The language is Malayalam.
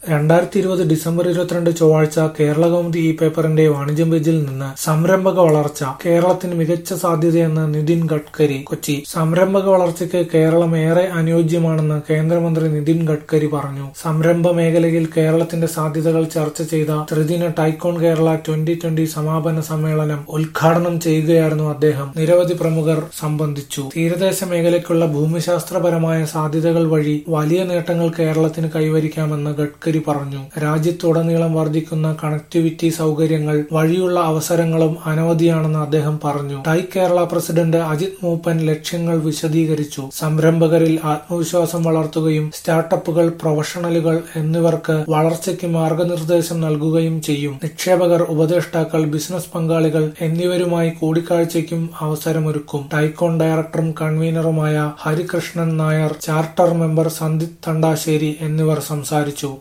രണ്ടായിരത്തി ഇരുപത് ഡിസംബർ ഇരുപത്തിരണ്ട് ചൊവ്വാഴ്ച കേരളകൗമുദി ഈ പേപ്പറിന്റെ വാണിജ്യം പേജിൽ നിന്ന് സംരംഭക വളർച്ച കേരളത്തിന് മികച്ച സാധ്യതയെന്ന് നിതിൻ ഗഡ്കരി കൊച്ചി സംരംഭക വളർച്ചയ്ക്ക് കേരളം ഏറെ അനുയോജ്യമാണെന്ന് കേന്ദ്രമന്ത്രി നിതിൻ ഗഡ്കരി പറഞ്ഞു സംരംഭ മേഖലയിൽ കേരളത്തിന്റെ സാധ്യതകൾ ചർച്ച ചെയ്ത ത്രിദിന ടൈക്കോൺ കേരള ട്വന്റി ട്വന്റി സമാപന സമ്മേളനം ഉദ്ഘാടനം ചെയ്യുകയായിരുന്നു അദ്ദേഹം നിരവധി പ്രമുഖർ സംബന്ധിച്ചു തീരദേശ മേഖലയ്ക്കുള്ള ഭൂമിശാസ്ത്രപരമായ സാധ്യതകൾ വഴി വലിയ നേട്ടങ്ങൾ കേരളത്തിന് കൈവരിക്കാമെന്ന് ഗഡ്കരി പറഞ്ഞു രാജ്യത്തുടനീളം വർദ്ധിക്കുന്ന കണക്ടിവിറ്റി സൗകര്യങ്ങൾ വഴിയുള്ള അവസരങ്ങളും അനവധിയാണെന്ന് അദ്ദേഹം പറഞ്ഞു ടൈ കേരള പ്രസിഡന്റ് അജിത് മൂപ്പൻ ലക്ഷ്യങ്ങൾ വിശദീകരിച്ചു സംരംഭകരിൽ ആത്മവിശ്വാസം വളർത്തുകയും സ്റ്റാർട്ടപ്പുകൾ പ്രൊഫഷണലുകൾ എന്നിവർക്ക് വളർച്ചയ്ക്ക് മാർഗനിർദ്ദേശം നൽകുകയും ചെയ്യും നിക്ഷേപകർ ഉപദേഷ്ടാക്കൾ ബിസിനസ് പങ്കാളികൾ എന്നിവരുമായി കൂടിക്കാഴ്ചയ്ക്കും അവസരമൊരുക്കും ടൈക്കോൺ ഡയറക്ടറും കൺവീനറുമായ ഹരികൃഷ്ണൻ നായർ ചാർട്ടർ മെമ്പർ സന്ദിപ് തണ്ടാശ്ശേരി എന്നിവർ സംസാരിച്ചു